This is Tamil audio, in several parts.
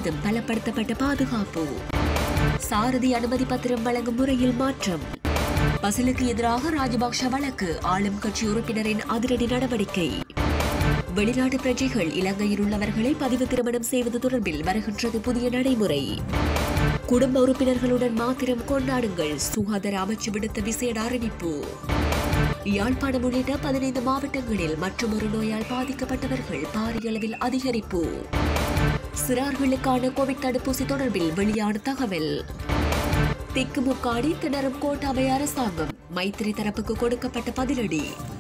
முழுவதும் பலப்படுத்தப்பட்ட பாதுகாப்பு சாரதி அனுமதி பத்திரம் வழங்கும் முறையில் மாற்றம் பசிலுக்கு எதிராக ராஜபக்ஷ வழக்கு ஆளும் கட்சி உறுப்பினரின் அதிரடி நடவடிக்கை வெளிநாட்டு பிரஜைகள் இலங்கையில் உள்ளவர்களை பதிவு திருமணம் செய்வது தொடர்பில் வருகின்றது புதிய நடைமுறை குடும்ப உறுப்பினர்களுடன் மாத்திரம் கொண்டாடுங்கள் சுகாதார அமைச்சு விடுத்த விசேட அறிவிப்பு யாழ்ப்பாணம் உள்ளிட்ட பதினைந்து மாவட்டங்களில் மற்றொரு நோயால் பாதிக்கப்பட்டவர்கள் பாரிய அளவில் அதிகரிப்பு சிறார்களுக்கான கோவிட் தடுப்பூசி தொடர்பில் வெளியான தகவல் திக்குமுக்காடி திணறும் கோட்டாபய அரசாங்கம் மைத்திரி தரப்புக்கு கொடுக்கப்பட்ட பதிலடி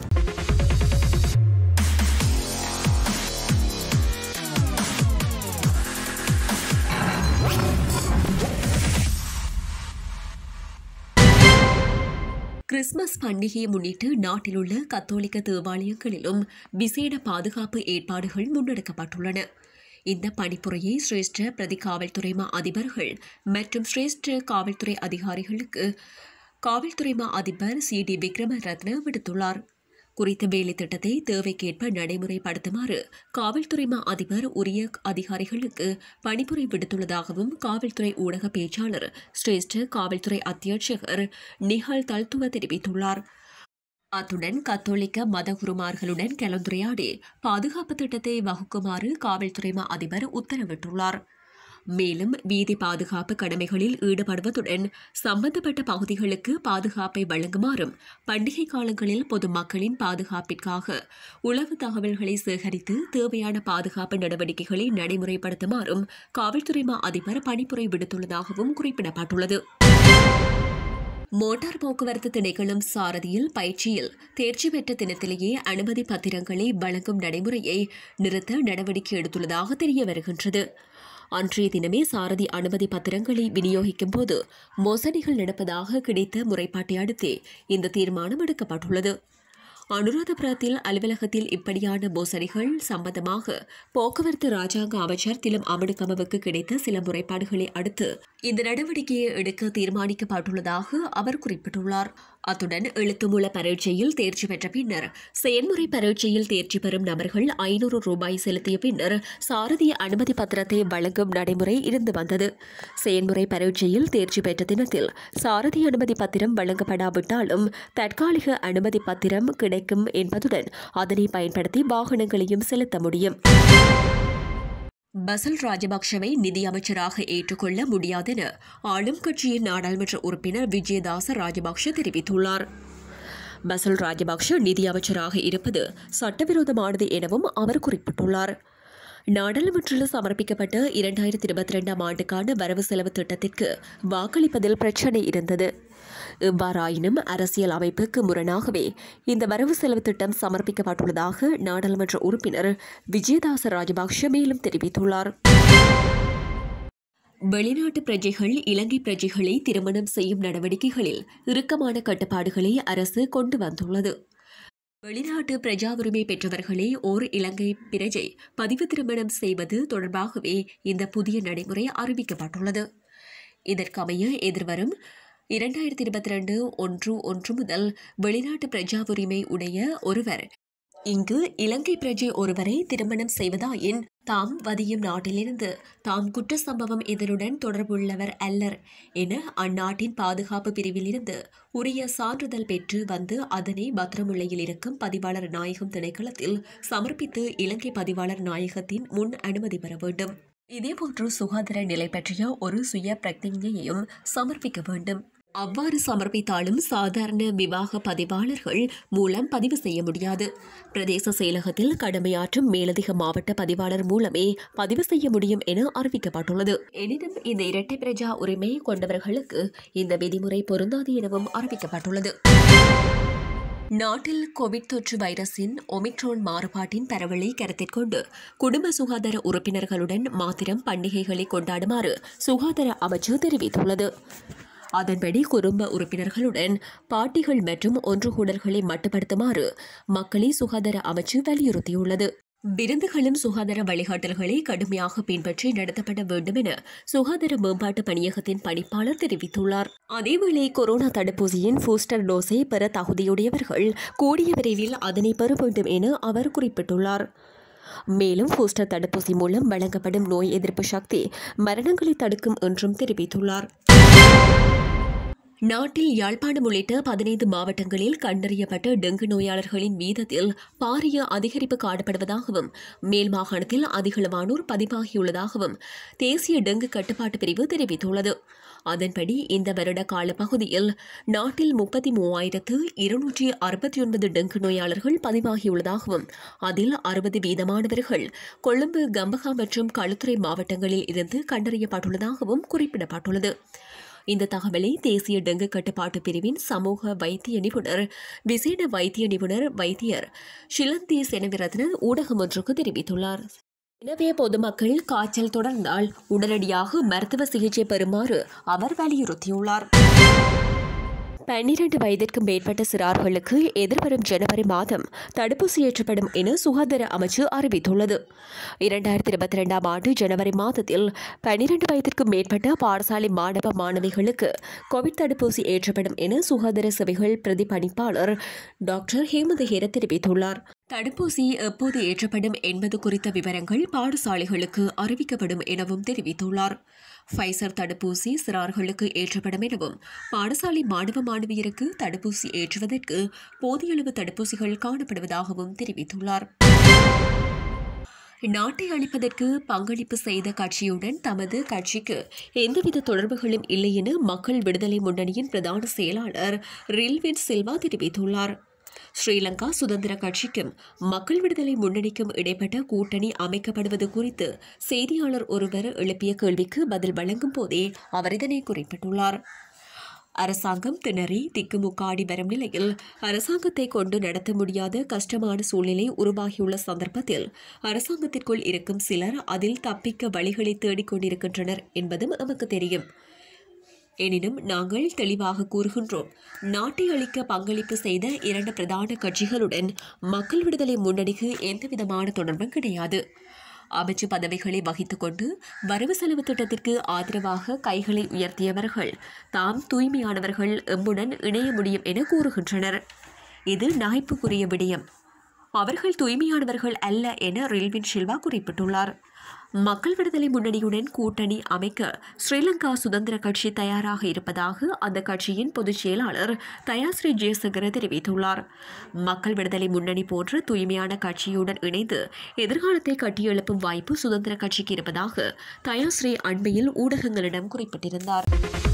கிறிஸ்துமஸ் பண்டிகையை முன்னிட்டு நாட்டில் உள்ள கத்தோலிக்க தேவாலயங்களிலும் விசேட பாதுகாப்பு ஏற்பாடுகள் முன்னெடுக்கப்பட்டுள்ளன இந்த பணிப்புரையை சிரேஷ்ட பிரதி காவல்துறை மா அதிபர்கள் மற்றும் சிரேஷ்ட காவல்துறை அதிகாரிகளுக்கு காவல்துறை மா அதிபர் சி டி விக்ரமரத்ன விடுத்துள்ளார் குறித்த வேலை திட்டத்தை தேவைக்கேற்ப நடைமுறைப்படுத்துமாறு காவல்துறை மா அதிபர் உரிய அதிகாரிகளுக்கு பணிப்புரை விடுத்துள்ளதாகவும் காவல்துறை ஊடக பேச்சாளர் சிரேஷ்ட காவல்துறை அத்தியட்சகர் நிஹால் தல்துவ தெரிவித்துள்ளார் அத்துடன் கத்தோலிக்க மதகுருமார்களுடன் கலந்துரையாடி பாதுகாப்பு திட்டத்தை வகுக்குமாறு காவல்துறை மா அதிபர் உத்தரவிட்டுள்ளார் மேலும் வீதி பாதுகாப்பு கடமைகளில் ஈடுபடுவதுடன் சம்பந்தப்பட்ட பகுதிகளுக்கு பாதுகாப்பை வழங்குமாறும் பண்டிகை காலங்களில் பொதுமக்களின் பாதுகாப்பிற்காக உளவு தகவல்களை சேகரித்து தேவையான பாதுகாப்பு நடவடிக்கைகளை நடைமுறைப்படுத்துமாறும் காவல்துறை மா அதிபர் பணிப்புரை விடுத்துள்ளதாகவும் குறிப்பிடப்பட்டுள்ளது மோட்டார் போக்குவரத்து திணைக்களம் சாரதியில் பயிற்சியில் தேர்ச்சி பெற்ற தினத்திலேயே அனுமதி பத்திரங்களை வழங்கும் நடைமுறையை நிறுத்த நடவடிக்கை எடுத்துள்ளதாக தெரிய வருகின்றது அன்றைய தினமே சாரதி அனுமதி பத்திரங்களை விநியோகிக்கும் போது மோசடிகள் நடப்பதாக கிடைத்த முறைப்பாட்டை அடுத்தே இந்த தீர்மானம் எடுக்கப்பட்டுள்ளது அனுராதபுரத்தில் அலுவலகத்தில் இப்படியான மோசடிகள் சம்பந்தமாக போக்குவரத்து ராஜாங்க அமைச்சர் திலம் அமடுகமவுக்கு கிடைத்த சில முறைப்பாடுகளை அடுத்து இந்த நடவடிக்கையை எடுக்க தீர்மானிக்கப்பட்டுள்ளதாக அவர் குறிப்பிட்டுள்ளார் அத்துடன் எழுத்துமூல பரீட்சையில் தேர்ச்சி பெற்ற பின்னர் செயன்முறை பரீட்சையில் தேர்ச்சி பெறும் நபர்கள் ஐநூறு ரூபாய் செலுத்திய பின்னர் சாரதிய அனுமதி பத்திரத்தை வழங்கும் நடைமுறை இருந்து வந்தது செயன்முறை பரீட்சையில் தேர்ச்சி பெற்ற தினத்தில் சாரதி அனுமதி பத்திரம் வழங்கப்படாவிட்டாலும் தற்காலிக அனுமதி பத்திரம் கிடைக்கும் என்பதுடன் அதனை பயன்படுத்தி வாகனங்களையும் செலுத்த முடியும் பசல் ராஜபக்ஷவை நிதியமைச்சராக ஏற்றுக்கொள்ள முடியாதென ஆளும் கட்சியின் நாடாளுமன்ற உறுப்பினர் விஜயதாச ராஜபக்ஷ தெரிவித்துள்ளார் பசல் ராஜபக்ஷ நிதியமைச்சராக இருப்பது சட்டவிரோதமானது எனவும் அவர் குறிப்பிட்டுள்ளார் நாடாளுமன்றத்தில் சமர்ப்பிக்கப்பட்ட இரண்டாயிரத்தி இருபத்தி ரெண்டாம் ஆண்டுக்கான வரவு செலவு திட்டத்திற்கு வாக்களிப்பதில் பிரச்சினை இருந்தது எவ்வாறாயினும் அரசியல் அமைப்புக்கு முரணாகவே இந்த வரவு செலவு திட்டம் சமர்ப்பிக்கப்பட்டுள்ளதாக நாடாளுமன்ற உறுப்பினர் விஜயதாச ராஜபக்ஷ மேலும் தெரிவித்துள்ளார் வெளிநாட்டு பிரஜைகள் இலங்கை பிரஜைகளை திருமணம் செய்யும் நடவடிக்கைகளில் இறுக்கமான கட்டுப்பாடுகளை அரசு கொண்டு வந்துள்ளது வெளிநாட்டு பிரஜா உரிமை பெற்றவர்களை ஓர் இலங்கை பிரஜை பதிவு திருமணம் செய்வது தொடர்பாகவே இந்த புதிய நடைமுறை அறிவிக்கப்பட்டுள்ளது இதற்கமைய எதிர்வரும் இரண்டாயிரத்தி இருபத்தி ரெண்டு ஒன்று ஒன்று முதல் வெளிநாட்டு பிரஜா உரிமை உடைய ஒருவர் இங்கு இலங்கை பிரஜை ஒருவரை திருமணம் செய்வதாயின் தாம் வதியும் நாட்டிலிருந்து தாம் குற்ற சம்பவம் இதனுடன் தொடர்புள்ளவர் அல்லர் என அந்நாட்டின் பாதுகாப்பு பிரிவிலிருந்து உரிய சான்றிதழ் பெற்று வந்து அதனை பத்திரமுல்லையில் இருக்கும் பதிவாளர் நாயகம் திணைக்களத்தில் சமர்ப்பித்து இலங்கை பதிவாளர் நாயகத்தின் முன் அனுமதி பெற வேண்டும் இதேபோன்று சுகாதார நிலை பற்றிய ஒரு சுய பிரதிஜையையும் சமர்ப்பிக்க வேண்டும் அவ்வாறு சமர்ப்பித்தாலும் சாதாரண விவாக பதிவாளர்கள் மூலம் பதிவு செய்ய முடியாது பிரதேச செயலகத்தில் கடமையாற்றும் மேலதிக மாவட்ட பதிவாளர் மூலமே பதிவு செய்ய முடியும் என அறிவிக்கப்பட்டுள்ளது எனினும் இந்த இரட்டை பிரஜா உரிமை கொண்டவர்களுக்கு இந்த விதிமுறை பொருந்தாது எனவும் அறிவிக்கப்பட்டுள்ளது நாட்டில் கோவிட் தொற்று வைரஸின் ஒமிக்ரோன் மாறுபாட்டின் பரவலை கருத்தில் கொண்டு குடும்ப சுகாதார உறுப்பினர்களுடன் மாத்திரம் பண்டிகைகளை கொண்டாடுமாறு சுகாதார அமைச்சு தெரிவித்துள்ளது அதன்படி குடும்ப உறுப்பினர்களுடன் பாட்டிகள் மற்றும் ஒன்றுகூடல்களை மட்டுப்படுத்துமாறு மக்களை சுகாதார அமைச்சு வலியுறுத்தியுள்ளது விருந்துகளும் சுகாதார வழிகாட்டல்களை கடுமையாக பின்பற்றி நடத்தப்பட வேண்டும் என சுகாதார மேம்பாட்டு பணியகத்தின் பணிப்பாளர் தெரிவித்துள்ளார் அதேவேளை கொரோனா தடுப்பூசியின் பூஸ்டர் டோஸை பெற தகுதியுடையவர்கள் கூடிய விரைவில் அதனை பெற வேண்டும் என அவர் குறிப்பிட்டுள்ளார் மேலும் பூஸ்டர் தடுப்பூசி மூலம் வழங்கப்படும் நோய் எதிர்ப்பு சக்தி மரணங்களை தடுக்கும் என்றும் தெரிவித்துள்ளார் நாட்டில் யாழ்ப்பாணம் உள்ளிட்ட பதினைந்து மாவட்டங்களில் கண்டறியப்பட்ட டெங்கு நோயாளர்களின் வீதத்தில் பாரிய அதிகரிப்பு காணப்படுவதாகவும் மேல் மாகாணத்தில் அதிகளவானோர் பதிவாகியுள்ளதாகவும் தேசிய டெங்கு கட்டுப்பாட்டு பிரிவு தெரிவித்துள்ளது அதன்படி இந்த வருட கால பகுதியில் நாட்டில் முப்பத்தி மூவாயிரத்து இருநூற்றி அறுபத்தி ஒன்பது டெங்கு நோயாளர்கள் பதிவாகியுள்ளதாகவும் அதில் அறுபது வீதமானவர்கள் கொழும்பு கம்பகா மற்றும் களுத்துறை மாவட்டங்களில் இருந்து கண்டறியப்பட்டுள்ளதாகவும் குறிப்பிடப்பட்டுள்ளது இந்த தகவலை தேசிய டெங்கு கட்டுப்பாட்டு பிரிவின் சமூக வைத்திய நிபுணர் விசேட வைத்திய நிபுணர் வைத்தியர் ஷிலந்தி செனவிரத்ன ஊடகம் ஒன்றுக்கு தெரிவித்துள்ளார் எனவே பொதுமக்கள் காய்ச்சல் தொடர்ந்தால் உடனடியாக மருத்துவ சிகிச்சை பெறுமாறு அவர் வலியுறுத்தியுள்ளார் பன்னிரண்டு வயதிற்கு மேற்பட்ட சிறார்களுக்கு எதிர்வரும் ஜனவரி மாதம் தடுப்பூசி ஏற்றப்படும் என சுகாதார அமைச்சு அறிவித்துள்ளது இரண்டாயிரத்தி இருபத்தி ரெண்டாம் ஆண்டு ஜனவரி மாதத்தில் பன்னிரண்டு வயதிற்கு மேற்பட்ட பாடசாலை மாணவ மாணவிகளுக்கு கோவிட் தடுப்பூசி ஏற்றப்படும் என சுகாதார சேவைகள் பிரதிபலிப்பாளர் டாக்டர் ஹேமந்த் ஹேர தெரிவித்துள்ளார் தடுப்பூசி எப்போது ஏற்றப்படும் என்பது குறித்த விவரங்கள் பாடசாலைகளுக்கு அறிவிக்கப்படும் எனவும் தெரிவித்துள்ளார் ஃபைசர் தடுப்பூசி சிறார்களுக்கு ஏற்றப்படும் எனவும் பாடசாலை மாணவ மாணவியருக்கு தடுப்பூசி ஏற்றுவதற்கு போதிய அளவு தடுப்பூசிகள் காணப்படுவதாகவும் தெரிவித்துள்ளார் நாட்டை அளிப்பதற்கு பங்களிப்பு செய்த கட்சியுடன் தமது கட்சிக்கு எந்தவித தொடர்புகளும் இல்லை என மக்கள் விடுதலை முன்னணியின் பிரதான செயலாளர் ரில்வின் சில்வா தெரிவித்துள்ளார் ஸ்ரீலங்கா சுதந்திர கட்சிக்கும் மக்கள் விடுதலை முன்னணிக்கும் இடைப்பட்ட கூட்டணி அமைக்கப்படுவது குறித்து செய்தியாளர் ஒருவர் எழுப்பிய கேள்விக்கு பதில் வழங்கும் போதே அவர் இதனை குறிப்பிட்டுள்ளார் அரசாங்கம் திணறி திக்குமுக்காடி வரும் நிலையில் அரசாங்கத்தை கொண்டு நடத்த முடியாத கஷ்டமான சூழ்நிலை உருவாகியுள்ள சந்தர்ப்பத்தில் அரசாங்கத்திற்குள் இருக்கும் சிலர் அதில் தப்பிக்க வழிகளை தேடிக் கொண்டிருக்கின்றனர் என்பதும் நமக்கு தெரியும் எனினும் நாங்கள் தெளிவாக கூறுகின்றோம் நாட்டை அளிக்க பங்களிப்பு செய்த இரண்டு பிரதான கட்சிகளுடன் மக்கள் விடுதலை முன்னணிக்கு எந்தவிதமான தொடர்பும் கிடையாது அமைச்சு பதவிகளை வகித்துக் கொண்டு வரவு செலவு திட்டத்திற்கு ஆதரவாக கைகளை உயர்த்தியவர்கள் தாம் தூய்மையானவர்கள் எம்முடன் இணைய முடியும் என கூறுகின்றனர் இது நகைப்புக்குரிய விடயம் அவர்கள் தூய்மையானவர்கள் அல்ல என ரில்வின் ஷில்வா குறிப்பிட்டுள்ளார் மக்கள் விடுதலை முன்னணியுடன் கூட்டணி அமைக்க ஸ்ரீலங்கா சுதந்திர கட்சி தயாராக இருப்பதாக அந்த கட்சியின் பொதுச் செயலாளர் தயாஸ்ரீ ஜெயசங்கர தெரிவித்துள்ளார் மக்கள் விடுதலை முன்னணி போன்ற தூய்மையான கட்சியுடன் இணைந்து எதிர்காலத்தை கட்டியெழுப்பும் வாய்ப்பு சுதந்திர கட்சிக்கு இருப்பதாக தயாஸ்ரீ அண்மையில் ஊடகங்களிடம் குறிப்பிட்டிருந்தார்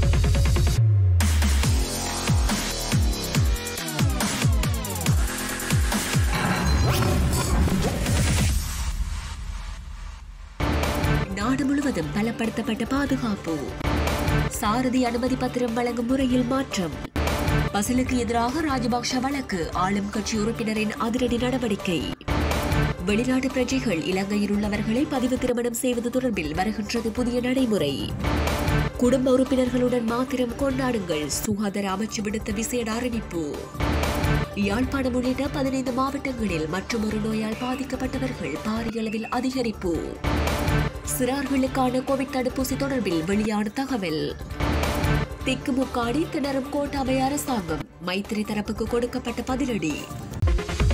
நாடு முழுவதும் பலப்படுத்தப்பட்ட பாதுகாப்பு சாரதி அனுமதி பத்திரம் வழங்கும் முறையில் மாற்றம் பசிலுக்கு எதிராக ராஜபக்ஷ வழக்கு ஆளும் கட்சி உறுப்பினரின் அதிரடி நடவடிக்கை வெளிநாட்டு பிரஜைகள் இலங்கையில் உள்ளவர்களை பதிவு திருமணம் செய்வது தொடர்பில் வருகின்றது புதிய நடைமுறை குடும்ப உறுப்பினர்களுடன் மாத்திரம் கொண்டாடுங்கள் சுகாதார அமைச்சு விடுத்த விசேட அறிவிப்பு யாழ்ப்பாணம் உள்ளிட்ட பதினைந்து மாவட்டங்களில் மற்றொரு நோயால் பாதிக்கப்பட்டவர்கள் பாரிய அளவில் அதிகரிப்பு சிறார்களுக்கான கோவிட் தடுப்பூசி தொடர்பில் வெளியான தகவல் திக்குமுக்காடி திணறும் கோட்டாபய அரசாங்கம் மைத்திரி தரப்புக்கு கொடுக்கப்பட்ட பதிலடி